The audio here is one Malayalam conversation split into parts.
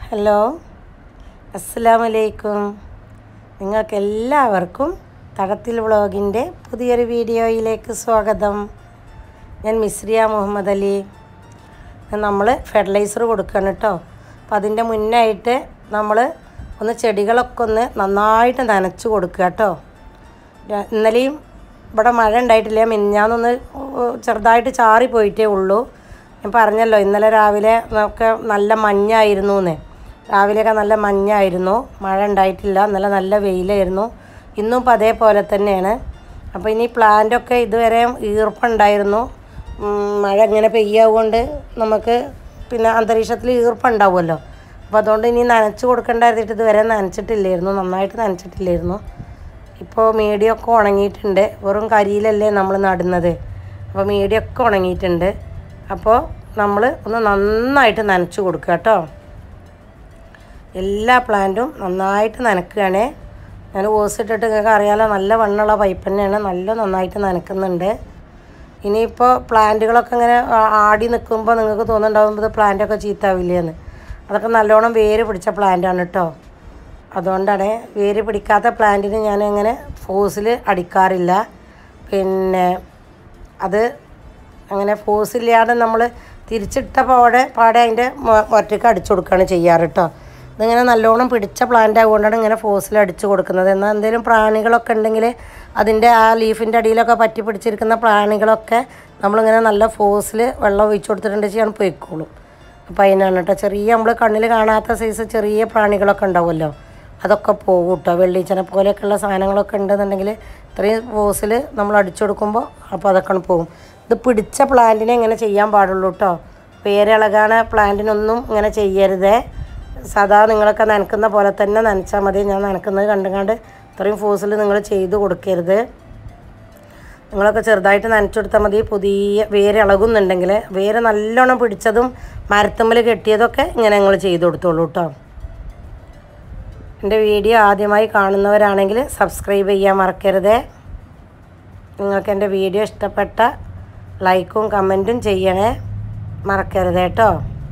ഹലോ അസ്സലാമലൈക്കും നിങ്ങൾക്കെല്ലാവർക്കും തടത്തിൽ വ്ളോഗിൻ്റെ പുതിയൊരു വീഡിയോയിലേക്ക് സ്വാഗതം ഞാൻ മിസ്രിയ മുഹമ്മദ് അലി നമ്മൾ ഫെർട്ടിലൈസർ കൊടുക്കണം കേട്ടോ അപ്പം അതിൻ്റെ മുന്നായിട്ട് നമ്മൾ ഒന്ന് ചെടികളൊക്കെ ഒന്ന് നന്നായിട്ട് നനച്ച് കൊടുക്കുക കേട്ടോ ര- ഇന്നലെയും ഇവിടെ മഴ ഉണ്ടായിട്ടില്ല മിനിഞ്ഞാന്നൊന്ന് ചെറുതായിട്ട് ചാറി പോയിട്ടേ ഉള്ളൂ ഞാൻ പറഞ്ഞല്ലോ ഇന്നലെ രാവിലെ ഒക്കെ നല്ല മഞ്ഞായിരുന്നു എന്ന് രാവിലെയൊക്കെ നല്ല മഞ്ഞായിരുന്നു മഴ ഉണ്ടായിട്ടില്ല ഇന്നലെ നല്ല വെയിലായിരുന്നു ഇന്നും ഇപ്പം അതേപോലെ തന്നെയാണ് അപ്പോൾ ഇനി പ്ലാന്റൊക്കെ ഇതുവരെ ഈർപ്പുണ്ടായിരുന്നു ഉം, മഴ ഇങ്ങനെ പെയ്യാവുകൊണ്ട് നമുക്ക് പിന്നെ അന്തരീക്ഷത്തിൽ ഈർപ്പുണ്ടാവുമല്ലോ അപ്പോൾ അതുകൊണ്ട് ഇനി നനച്ച് കൊടുക്കേണ്ടായിരുന്നിട്ട് ഇതുവരെ നനച്ചിട്ടില്ലായിരുന്നു നന്നായിട്ട് നനച്ചിട്ടില്ലായിരുന്നു ഇപ്പോൾ മീഡിയൊക്കെ ഉണങ്ങിയിട്ടുണ്ട് വെറും കരിയിലല്ലേ നമ്മൾ നടുന്നത് അപ്പോൾ മീഡിയൊക്കെ ഉണങ്ങിയിട്ടുണ്ട് അപ്പോൾ നമ്മൾ ഒന്ന് നന്നായിട്ട് നനച്ച് കൊടുക്കുക കേട്ടോ എല്ലാ പ്ലാന്റും നന്നായിട്ട് നനക്കുകയാണേ ഞാൻ ഓസ് ഇട്ടിട്ട് നിങ്ങൾക്ക് അറിയാലോ നല്ല വണ്ണുള്ള പൈപ്പ് തന്നെയാണ് നല്ല നന്നായിട്ട് നനക്കുന്നുണ്ട് ഇനിയിപ്പോൾ പ്ലാന്റുകളൊക്കെ ഇങ്ങനെ ആ- ആടി നിൽക്കുമ്പോൾ നിങ്ങൾക്ക് തോന്നുന്നുണ്ടാകുമ്പോൾ ഇത് പ്ലാന്റൊക്കെ ചീത്താവില്ലേന്ന് അതൊക്കെ നല്ലോണം വേര് പിടിച്ച പ്ലാന്റാണ് കേട്ടോ അതുകൊണ്ടാണ് വേര് പിടിക്കാത്ത പ്ലാന്റിന് ഞാൻ അങ്ങനെ ഫോഴ്സിൽ അടിക്കാറില്ല പിന്നെ അത് അങ്ങനെ ഫോഴ്സില്ലാതെ നമ്മൾ തിരിച്ചിട്ട പാടെ പാടെ അതിൻ്റെ ഒറ്റയ്ക്ക് അടിച്ചു കൊടുക്കുകയാണ് ചെയ്യാറ് കേട്ടോ ഇതിങ്ങനെ നല്ലോണം പിടിച്ച പ്ലാന്റ് ആയതുകൊണ്ടാണ് ഇങ്ങനെ ഫോഴ്സിൽ അടിച്ചു കൊടുക്കുന്നത് എന്നാൽ എന്തെങ്കിലും പ്രാണികളൊക്കെ ഉണ്ടെങ്കിൽ അതിൻ്റെ ആ ലീഫിൻ്റെ അടിയിലൊക്കെ പറ്റി പിടിച്ചിരിക്കുന്ന പ്രാണികളൊക്കെ നമ്മളിങ്ങനെ നല്ല ഫോഴ്സിൽ വെള്ളം ഒഴിച്ചു കൊടുത്തിട്ടുണ്ട് ചെയ്യാൻ പൊയ്ക്കോളും അപ്പോൾ അതിനാണ് കേട്ടോ ചെറിയ നമ്മൾ കണ്ണിൽ കാണാത്ത സൈസ് ചെറിയ പ്രാണികളൊക്കെ ഉണ്ടാവുമല്ലോ അതൊക്കെ പോകും കേട്ടോ വെള്ളീച്ചനെ പോലെയൊക്കെയുള്ള സാധനങ്ങളൊക്കെ ഉണ്ടെന്നുണ്ടെങ്കിൽ ഇത്രയും ഫോഴ്സിൽ നമ്മൾ അടിച്ചു കൊടുക്കുമ്പോൾ അപ്പോൾ അതൊക്കെ പോകും ഇത് പിടിച്ച പ്ലാന്റിനെ ഇങ്ങനെ ചെയ്യാൻ പാടുള്ളൂ കേട്ടോ പേരിളകാന പ്ലാന്റിനൊന്നും ഇങ്ങനെ ചെയ്യരുതേ സാധാ നിങ്ങളൊക്കെ നനക്കുന്ന പോലെ തന്നെ നനച്ചാൽ മതി ഞാൻ നനക്കുന്നത് കണ്ടുകൊണ്ട് ഇത്രയും ഫോഴ്സിൽ നിങ്ങൾ ചെയ്ത് കൊടുക്കരുത് നിങ്ങളൊക്കെ ചെറുതായിട്ട് നനച്ചു കൊടുത്താൽ മതി പുതിയ വേര് ഇളകുന്നുണ്ടെങ്കിൽ വേര് നല്ലോണം പിടിച്ചതും മരത്തുമ്മൽ കെട്ടിയതൊക്കെ ഇങ്ങനെ നിങ്ങൾ ചെയ്ത് കൊടുത്തോളൂ കേട്ടോ എൻ്റെ വീഡിയോ ആദ്യമായി കാണുന്നവരാണെങ്കിൽ സബ്സ്ക്രൈബ് ചെയ്യാൻ മറക്കരുതേ നിങ്ങൾക്ക് എൻ്റെ വീഡിയോ ഇഷ്ടപ്പെട്ട ലൈക്കും കമൻറ്റും ചെയ്യണേ മറക്കരുത് കേട്ടോ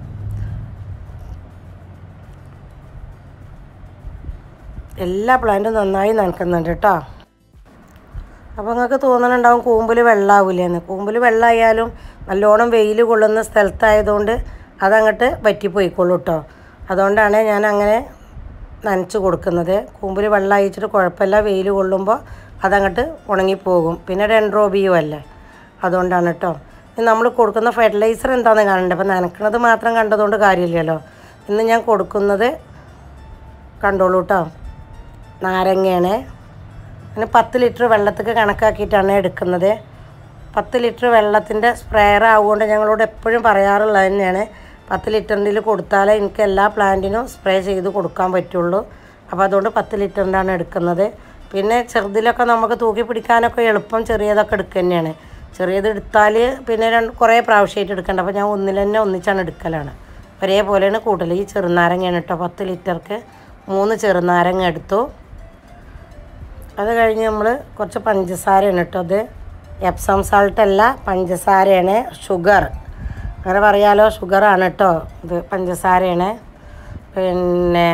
എല്ലാ പ്ലാന്റും നന്നായി നനക്കുന്നുണ്ട് കേട്ടോ അപ്പോൾ നിങ്ങൾക്ക് തോന്നുന്നുണ്ടാവും കൂമ്പിൽ വെള്ളമാവില്ലെന്ന് കൂമ്പിൽ വെള്ളമായാലും നല്ലോണം വെയിൽ കൊള്ളുന്ന സ്ഥലത്തായതുകൊണ്ട് അതങ്ങോട്ട് വറ്റിപ്പോയിക്കോളൂ കേട്ടോ അതുകൊണ്ടാണ് ഞാൻ അങ്ങനെ നനച്ച് കൊടുക്കുന്നത് കൂമ്പിൽ വെള്ളം അയച്ചിട്ട് കുഴപ്പമില്ല വെയിൽ കൊള്ളുമ്പോൾ അതങ്ങോട്ട് ഉണങ്ങിപ്പോകും പിന്നെ ഡെൻഡ്രോബിയും അല്ലേ അതുകൊണ്ടാണ് കേട്ടോ ഇനി നമ്മൾ കൊടുക്കുന്ന ഫെർട്ടിലൈസർ എന്താണെന്ന് കാണണ്ടേ അപ്പോൾ നനക്കണത് മാത്രം കണ്ടതുകൊണ്ട് കാര്യമില്ലല്ലോ ഇന്ന് ഞാൻ കൊടുക്കുന്നത് കണ്ടോളൂ കേട്ടോ നാരങ്ങയാണ് അങ്ങനെ പത്ത് ലിറ്റർ വെള്ളത്തേക്ക് കണക്കാക്കിയിട്ടാണ് എടുക്കുന്നത് പത്ത് ലിറ്റർ വെള്ളത്തിൻ്റെ സ്പ്രെയർ ആവുകൊണ്ട് ഞങ്ങളോട് എപ്പോഴും പറയാറുള്ളത് തന്നെയാണ് പത്ത് ലിറ്ററിൻ്റെ കൊടുത്താലേ എനിക്ക് എല്ലാ പ്ലാന്റിനും സ്പ്രേ ചെയ്ത് കൊടുക്കാൻ പറ്റുള്ളൂ അപ്പോൾ അതുകൊണ്ട് പത്ത് ലിറ്ററിൻ്റാണ് എടുക്കുന്നത് പിന്നെ ചെറുതിലൊക്കെ നമുക്ക് തൂക്കി പിടിക്കാനൊക്കെ എളുപ്പം ചെറിയതൊക്കെ എടുക്കുക തന്നെയാണ് ചെറിയത് എടുത്താൽ പിന്നെ രണ്ട് കുറേ പ്രാവശ്യമായിട്ട് എടുക്കണ്ട അപ്പോൾ ഞാൻ ഒന്നിൽ തന്നെ ഒന്നിച്ചാണ് എടുക്കലാണ് ഒരേപോലെയാണ് കൂട്ടൽ ഈ ചെറുനാരങ്ങയാണ് കേട്ടോ പത്ത് ലിറ്റർക്ക് മൂന്ന് ചെറുനാരങ്ങ എടുത്തു അത് കഴിഞ്ഞ് നമ്മൾ കുറച്ച് പഞ്ചസാരയാണ് കേട്ടോ അത് എപ്സം സാൾട്ട് അല്ല പഞ്ചസാരയാണ് ഷുഗർ അങ്ങനെ പറയാലോ ഷുഗറാണ് കേട്ടോ ഇത് പഞ്ചസാരയാണ് പിന്നെ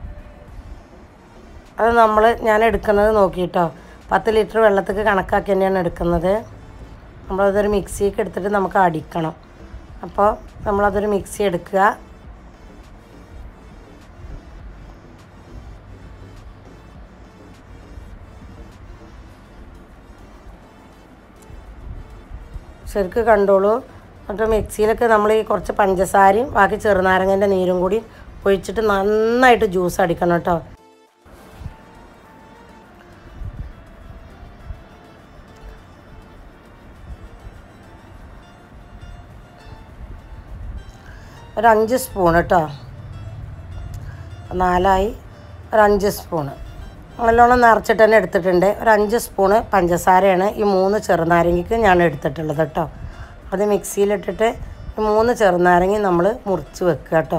അത് നമ്മൾ ഞാൻ എടുക്കുന്നത് നോക്കിയിട്ടോ പത്ത് ലിറ്റർ വെള്ളത്തേക്ക് കണക്കാക്കി തന്നെയാണ് എടുക്കുന്നത് നമ്മളതൊരു മിക്സിക്ക് എടുത്തിട്ട് നമുക്ക് അടിക്കണം അപ്പോൾ നമ്മളതൊരു മിക്സി എടുക്കുക ശരിക്ക് കണ്ടോളൂ എന്നിട്ട് മിക്സിയിലൊക്കെ നമ്മൾ ഈ കുറച്ച് പഞ്ചസാരയും ബാക്കി ചെറുനാരങ്ങൻ്റെ നീരും കൂടി ഒഴിച്ചിട്ട് നന്നായിട്ട് ജ്യൂസ് അടിക്കണം കേട്ടോ ഒരു അഞ്ച് സ്പൂൺ കേട്ടോ നാലായി ഒരു അഞ്ച് സ്പൂണ് നല്ലോണം നിറച്ചിട്ട് തന്നെ എടുത്തിട്ടുണ്ട് ഒരു അഞ്ച് സ്പൂണ് പഞ്ചസാരയാണ് ഈ മൂന്ന് ചെറുനാരങ്ങയ്ക്ക് ഞാൻ എടുത്തിട്ടുള്ളത് കേട്ടോ അത് മിക്സിയിലിട്ടിട്ട് ഈ മൂന്ന് ചെറുനാരങ്ങ നമ്മൾ മുറിച്ച് വെക്കുക കേട്ടോ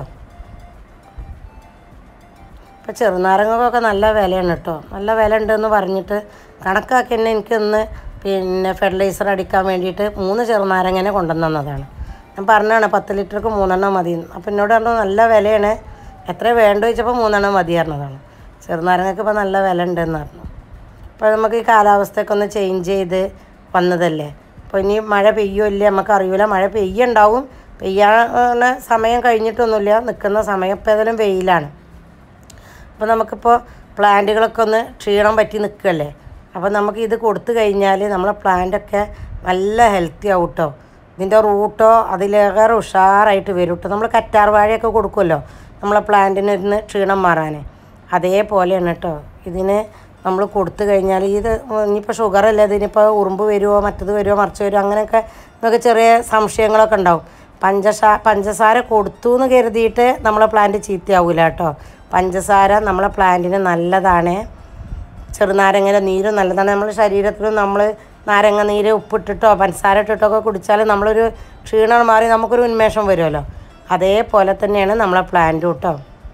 ഇപ്പോൾ ചെറുനാരങ്ങൾക്കൊക്കെ നല്ല വിലയാണ് കേട്ടോ നല്ല വില ഉണ്ടെന്ന് പറഞ്ഞിട്ട് കണക്കാക്കി തന്നെ എനിക്കൊന്ന് പിന്നെ ഫെർട്ടിലൈസർ അടിക്കാൻ വേണ്ടിയിട്ട് മൂന്ന് ചെറുനാരങ്ങനെ കൊണ്ടുവന്നതാണ് ഞാൻ പറഞ്ഞതാണ് പത്ത് ലിറ്റർക്ക് മൂന്നെണ്ണം മതി അപ്പം എന്നോട് പറഞ്ഞു നല്ല വിലയാണ് എത്ര വേണ്ട ചോദിച്ചപ്പോൾ മൂന്നെണ്ണം മതി പറഞ്ഞതാണ് ചെറുനാരങ്ങക്ക് ഇപ്പോൾ നല്ല വില ഉണ്ടെന്ന് പറഞ്ഞു അപ്പോൾ നമുക്ക് ഈ കാലാവസ്ഥയൊക്കെ ഒന്ന് ചേഞ്ച് ചെയ്ത് വന്നതല്ലേ അപ്പോൾ ഇനി മഴ പെയ്യോ ഇല്ല നമുക്ക് അറിയില്ല മഴ പെയ്യുണ്ടാവും പെയ്യാൻ സമയം കഴിഞ്ഞിട്ടൊന്നുമില്ല നിൽക്കുന്ന സമയം ഇപ്പോൾ ഏതായാലും വെയിലാണ് അപ്പോൾ നമുക്കിപ്പോൾ പ്ലാന്റുകളൊക്കെ ഒന്ന് ക്ഷീണം പറ്റി നിൽക്കുകയല്ലേ അപ്പോൾ നമുക്ക് ഇത് കൊടുത്തു കഴിഞ്ഞാൽ നമ്മളെ പ്ലാന്റൊക്കെ നല്ല ഹെൽത്തി ആവും കേട്ടോ ഇതിൻ്റെ റൂട്ടോ അതിലേറെ ഉഷാറായിട്ട് വരും കേട്ടോ നമ്മൾ കറ്റാർ വാഴയൊക്കെ കൊടുക്കുമല്ലോ നമ്മളെ പ്ലാന്റിന് ഇരുന്ന് ക്ഷീണം മാറാൻ അതേപോലെയാണ് കേട്ടോ ഇതിന് നമ്മൾ കൊടുത്തു കഴിഞ്ഞാൽ ഇത് ഇനിയിപ്പോൾ ഷുഗർ അല്ല ഇതിനിപ്പോൾ ഉറുമ്പ് വരുമോ മറ്റത് വരുമോ മറിച്ച് വരുമോ അങ്ങനെയൊക്കെ നമുക്ക് ചെറിയ സംശയങ്ങളൊക്കെ ഉണ്ടാവും പഞ്ചസാര പഞ്ചസാര കൊടുത്തു എന്ന് കരുതിയിട്ട് നമ്മളെ പ്ലാന്റ് ചീത്തയാവില്ല കേട്ടോ പഞ്ചസാര നമ്മളെ പ്ലാന്റിന് നല്ലതാണ് ചെറുനാരങ്ങയുടെ നീരും നല്ലതാണ് നമ്മുടെ ശരീരത്തിലും നമ്മൾ നാരങ്ങ നീര് ഉപ്പിട്ടിട്ടോ പഞ്ചസാര ഇട്ടിട്ടൊക്കെ കുടിച്ചാൽ നമ്മളൊരു ക്ഷീണം മാറി നമുക്കൊരു ഉന്മേഷം വരുമല്ലോ അതേപോലെ തന്നെയാണ് നമ്മളെ പ്ലാന്റ് കേട്ടോ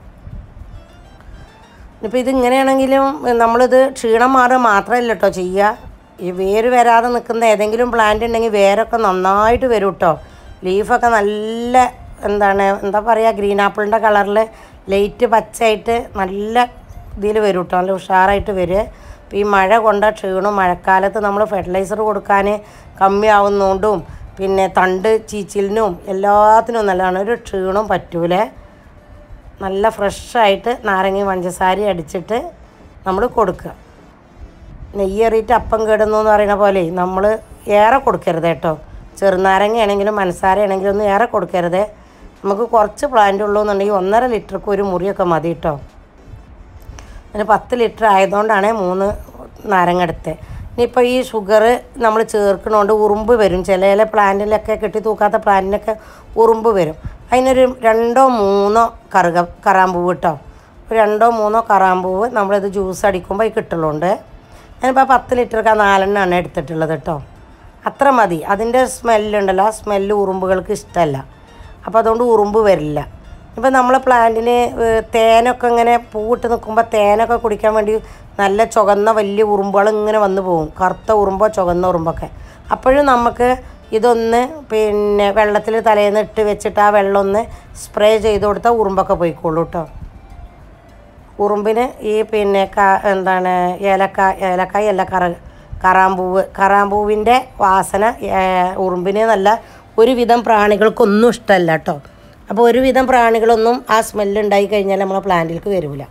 ഇപ്പം ഇതിങ്ങനെയാണെങ്കിലും നമ്മളിത് ക്ഷീണം മാറുക മാത്രമല്ല കേട്ടോ ചെയ്യുക ഈ വേര് വരാതെ നിൽക്കുന്ന ഏതെങ്കിലും പ്ലാന്റ് ഉണ്ടെങ്കിൽ വേരൊക്കെ നന്നായിട്ട് വരും കേട്ടോ ലീഫൊക്കെ നല്ല എന്താണ് എന്താ പറയുക ഗ്രീൻ ആപ്പിളിൻ്റെ കളറിൽ ലൈറ്റ് പച്ചയായിട്ട് നല്ല ഇതിൽ വരും കേട്ടോ നല്ല ഉഷാറായിട്ട് വരും അപ്പോൾ ഈ മഴ കൊണ്ട ക്ഷീണം മഴക്കാലത്ത് നമ്മൾ ഫെർട്ടിലൈസർ കൊടുക്കാൻ കമ്മിയാവുന്നതുകൊണ്ടും പിന്നെ തണ്ട് ചീച്ചിലിനും എല്ലാത്തിനും നല്ലതാണ് ഒരു ക്ഷീണവും പറ്റൂലേ നല്ല ഫ്രഷായിട്ട് നാരങ്ങയും പഞ്ചസാരയും അടിച്ചിട്ട് നമ്മൾ കൊടുക്കുക നെയ്യേറിയിട്ട് അപ്പം കേടുന്നു എന്ന് പറയുന്ന പോലെ നമ്മൾ ഏറെ കൊടുക്കരുത് കേട്ടോ ചെറുനാരങ്ങയാണെങ്കിലും പഞ്ചസാരയാണെങ്കിലും ഒന്നും ഏറെ കൊടുക്കരുത് നമുക്ക് കുറച്ച് പ്ലാന്റ് ഉള്ളൂ എന്നുണ്ടെങ്കിൽ ഒന്നര ലിറ്റർക്ക് ഒരു മുറിയൊക്കെ മതി കേട്ടോ അതിന് പത്ത് ലിറ്റർ ആയതുകൊണ്ടാണ് മൂന്ന് നാരങ്ങ എടുത്തത് ഇനിയിപ്പോൾ ഈ ഷുഗർ നമ്മൾ ചേർക്കണോണ്ട് ഉറുമ്പ് വരും ചില ചില പ്ലാന്റിലൊക്കെ കെട്ടി തൂക്കാത്ത പ്ലാന്റിനൊക്കെ ഉറുമ്പ് വരും അതിനൊരു രണ്ടോ മൂന്നോ കറുക കറാമ്പൂവ് കേട്ടോ ഒരു രണ്ടോ മൂന്നോ കറാമ്പൂവ് നമ്മളിത് ജ്യൂസ് അടിക്കുമ്പോൾ ഈ കിട്ടലുണ്ട് ഞാനിപ്പോൾ പത്ത് ലിറ്റർക്ക് ആ നാലെണ്ണമാണ് എടുത്തിട്ടുള്ളത് കേട്ടോ അത്ര മതി അതിൻ്റെ സ്മെല്ലുണ്ടല്ലോ ആ സ്മെല്ല് ഉറുമ്പുകൾക്ക് ഇഷ്ടമല്ല അപ്പോൾ അതുകൊണ്ട് ഉറുമ്പ് വരില്ല ഇപ്പം നമ്മളെ പ്ലാന്റിന് ഏഹ്, തേനൊക്കെ ഇങ്ങനെ പൂവിട്ട് നിൽക്കുമ്പോൾ തേനൊക്കെ കുടിക്കാൻ വേണ്ടി നല്ല ചുവന്ന വലിയ ഉറുമ്പുകൾ ഇങ്ങനെ വന്നു പോകും കറുത്ത ഉറുമ്പോ ചുവന്ന ഉറുമ്പൊക്കെ അപ്പോഴും നമുക്ക് ഇതൊന്ന് പിന്നെ വെള്ളത്തിൽ തലേന്ന് ഇട്ട് വെച്ചിട്ട് ആ വെള്ളം ഒന്ന് സ്പ്രേ ചെയ്ത് കൊടുത്താൽ ഉറുമ്പൊക്കെ പോയിക്കോളൂ കേട്ടോ ഉറുമ്പിന് ഈ പിന്നെ ക എന്താണ് ഏലക്ക ഏലക്കായ അല്ല കറ കറാമ്പൂവ് കറാമ്പൂവിൻ്റെ വാസന ഏ, ഉറുമ്പിന് നല്ല ഒരുവിധം പ്രാണികൾക്കൊന്നും ഇഷ്ടമല്ല കേട്ടോ അപ്പോൾ ഒരുവിധം പ്രാണികളൊന്നും ആ സ്മെല്ല് ഉണ്ടായി കഴിഞ്ഞാൽ നമ്മളെ പ്ലാന്റിലേക്ക് വരില്ല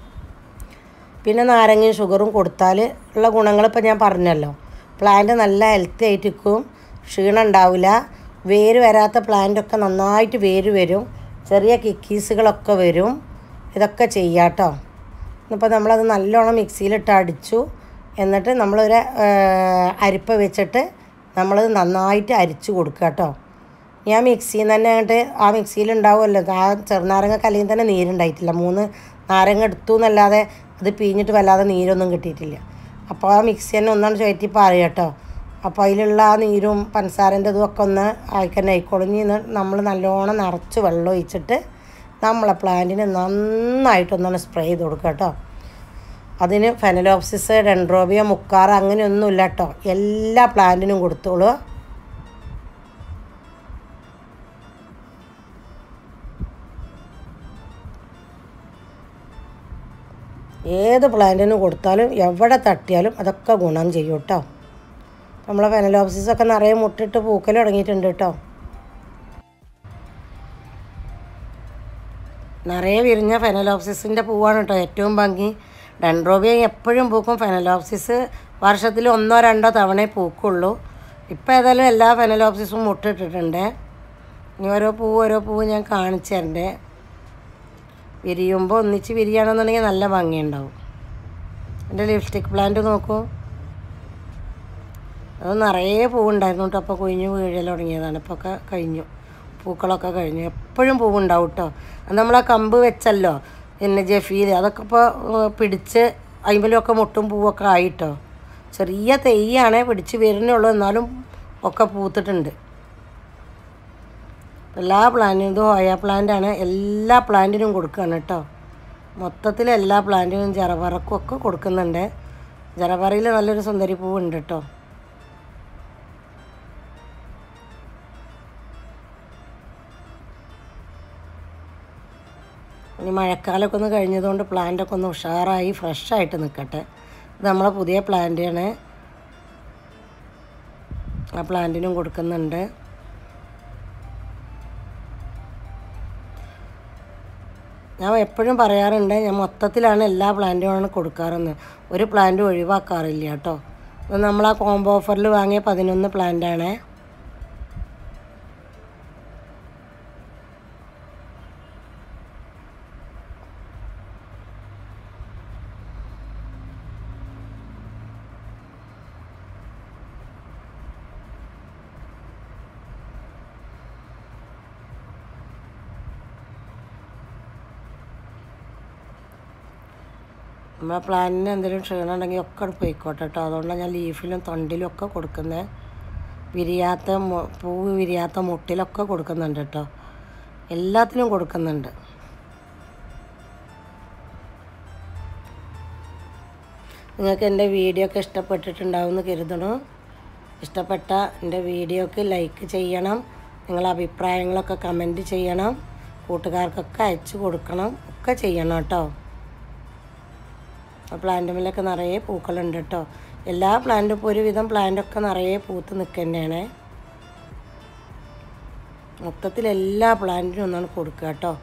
പിന്നെ നാരങ്ങയും ഷുഗറും കൊടുത്താൽ ഉള്ള ഗുണങ്ങളിപ്പോൾ ഞാൻ പറഞ്ഞല്ലോ പ്ലാന്റ് നല്ല ഹെൽത്തി ആയിട്ടിരിക്കും ക്ഷീണം ഉണ്ടാവില്ല വേര് വരാത്ത പ്ലാന്റൊക്കെ നന്നായിട്ട് വേര് വരും ചെറിയ കിക്കീസുകളൊക്കെ വരും ഇതൊക്കെ ചെയ്യാം കേട്ടോ ഇപ്പോൾ നമ്മളത് നല്ലോണം മിക്സിയിലിട്ട് അടിച്ചു എന്നിട്ട് നമ്മളൊരു ആ, അരിപ്പ വെച്ചിട്ട് നമ്മളത് നന്നായിട്ട് അരിച്ചു കൊടുക്കുക കേട്ടോ ഞാൻ മിക്സിയിൽ നിന്ന് തന്നെ അങ്ങോട്ട് ആ മിക്സിയിൽ ഉണ്ടാവുമല്ലോ ആ ചെറുനാരങ്ങ കലയിൽ തന്നെ നീരുണ്ടായിട്ടില്ല മൂന്ന് നാരങ്ങ എടുത്തു എന്നല്ലാതെ അത് പിഴിഞ്ഞിട്ട് വല്ലാതെ നീരൊന്നും കിട്ടിയിട്ടില്ല അപ്പോൾ ആ മിക്സി തന്നെ ഒന്നാണ് ചുവറ്റി പറയുക കേട്ടോ അപ്പോൾ അതിലുള്ള ആ നീരും പഞ്ചസാരൻ്റെ ഇതും ഒക്കെ ഒന്ന് ആയിക്കന്നെ ആയിക്കോളിഞ്ഞ് നമ്മൾ നല്ലോണം നിറച്ച് വെള്ളം ഒഴിച്ചിട്ട് നമ്മളെ പ്ലാന്റിന് നന്നായിട്ടൊന്നാണ് സ്പ്രേ ചെയ്ത് കൊടുക്കുക കേട്ടോ അതിന് ഫെനലോപ്സിസ് ഡെൻഡ്രോബിയ മുക്കാറ അങ്ങനെയൊന്നുമില്ല കേട്ടോ എല്ലാ പ്ലാന്റിനും കൊടുത്തോളൂ ഏത് പ്ലാന്റിന് കൊടുത്താലും എവിടെ തട്ടിയാലും അതൊക്കെ ഗുണം ചെയ്യും കേട്ടോ നമ്മളെ ഫെനലോപ്സിസൊക്കെ നിറയെ മുട്ടിട്ട് പൂക്കൽ തുടങ്ങിയിട്ടുണ്ട് കേട്ടോ നിറയെ വിരിഞ്ഞ ഫെനലോപ്സിസിൻ്റെ പൂവാണ് കേട്ടോ ഏറ്റവും ഭംഗി ഡെൻഡ്രോബിയ എപ്പോഴും പൂക്കും ഫെനലോപ്സിസ് വർഷത്തിൽ ഒന്നോ രണ്ടോ തവണയേ പൂക്കുള്ളൂ ഇപ്പോൾ ഏതായാലും എല്ലാ ഫെനലോപ്സിസും മുട്ടിട്ടിട്ടുണ്ട് ഇനി ഓരോ പൂവ് ഓരോ പൂവ് ഞാൻ കാണിച്ചു തരണ്ടേ വിരിയുമ്പോൾ ഒന്നിച്ച് വിരിയണമെന്നുണ്ടെങ്കിൽ നല്ല ഭംഗിയുണ്ടാവും എൻ്റെ ലിപ്സ്റ്റിക് പ്ലാന്റ് നോക്കൂ അത് നിറയെ പൂവുണ്ടായിരുന്നു കേട്ടോ അപ്പോൾ കൊഴിഞ്ഞ് വീഴൽ തുടങ്ങിയതാണ് ഇപ്പോൾ ഒക്കെ കഴിഞ്ഞു പൂക്കളൊക്കെ കഴിഞ്ഞു എപ്പോഴും പൂവുണ്ടാവും കേട്ടോ അത് നമ്മൾ ആ കമ്പ് വെച്ചല്ലോ പിന്നെ ജഫീൽ അതൊക്കെ ഇപ്പോൾ പിടിച്ച് അയിമലൊക്കെ മുട്ടും പൂവൊക്കെ ആയിട്ടോ ചെറിയ തെയ്യാണ് പിടിച്ച് വരുന്നുള്ളൂ എന്നാലും ഒക്കെ പൂത്തിട്ടുണ്ട് എല്ലാ പ്ലാന്റിനും ഇത് ഹോയ പ്ലാന്റാണ് എല്ലാ പ്ലാന്റിനും കൊടുക്കുകയാണ് കേട്ടോ മൊത്തത്തിൽ എല്ലാ പ്ലാന്റിനും ജറപറക്കും ഒക്കെ കൊടുക്കുന്നുണ്ട് ജറപറയിൽ നല്ലൊരു സുന്ദരി പൂവുണ്ട് കേട്ടോ ഇനി മഴക്കാലമൊക്കെ ഒന്ന് കഴിഞ്ഞതുകൊണ്ട് പ്ലാന്റൊക്കെ ഒന്ന് ഉഷാറായി ഫ്രഷായിട്ട് നിൽക്കട്ടെ ഇത് നമ്മളെ പുതിയ പ്ലാന്റാണ് ആ പ്ലാന്റിനും കൊടുക്കുന്നുണ്ട് ഞാൻ എപ്പോഴും പറയാറുണ്ട് ഞാൻ മൊത്തത്തിലാണ് എല്ലാ പ്ലാന്റുമാണ് കൊടുക്കാറെന്ന് ഒരു പ്ലാന്റ് ഒഴിവാക്കാറില്ല കേട്ടോ ഇത് നമ്മൾ ആ കോംബോ ഓഫറിൽ വാങ്ങിയ പതിനൊന്ന് പ്ലാന്റാണ് നമ്മളെ പ്ലാന്റിന് എന്തെങ്കിലും ക്ഷീണം ഉണ്ടെങ്കിൽ ഒക്കെ അവിടെ പോയിക്കോട്ടെ കേട്ടോ അതുകൊണ്ടാണ് ഞാൻ ലീഫിലും തൊണ്ടിലും ഒക്കെ കൊടുക്കുന്നത് വിരിയാത്ത മു- പൂവ് വിരിയാത്ത മുട്ടിലൊക്കെ കൊടുക്കുന്നുണ്ട് കേട്ടോ എല്ലാത്തിനും കൊടുക്കുന്നുണ്ട് നിങ്ങൾക്ക് എൻ്റെ വീഡിയോ ഒക്കെ ഇഷ്ടപ്പെട്ടിട്ടുണ്ടാവും എന്ന് കരുതണു ഇഷ്ടപ്പെട്ട എൻ്റെ വീഡിയോക്ക് ലൈക്ക് ചെയ്യണം നിങ്ങളെ അഭിപ്രായങ്ങളൊക്കെ കമൻറ്റ് ചെയ്യണം കൂട്ടുകാർക്കൊക്കെ അയച്ചു കൊടുക്കണം ഒക്കെ ചെയ്യണം കേട്ടോ ആ പ്ലാന്റുമിലൊക്കെ നിറയെ പൂക്കളുണ്ട് കേട്ടോ എല്ലാ പ്ലാന്റും ഇപ്പോൾ ഒരുവിധം പ്ലാന്റൊക്കെ നിറയെ പൂത്ത് നിൽക്കുന്നതാണ് മൊത്തത്തിൽ എല്ലാ പ്ലാന്റിനും ഒന്നാണ് കൊടുക്കുക കേട്ടോ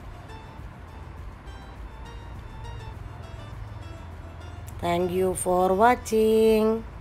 താങ്ക് യു ഫോർ വാച്ചിങ്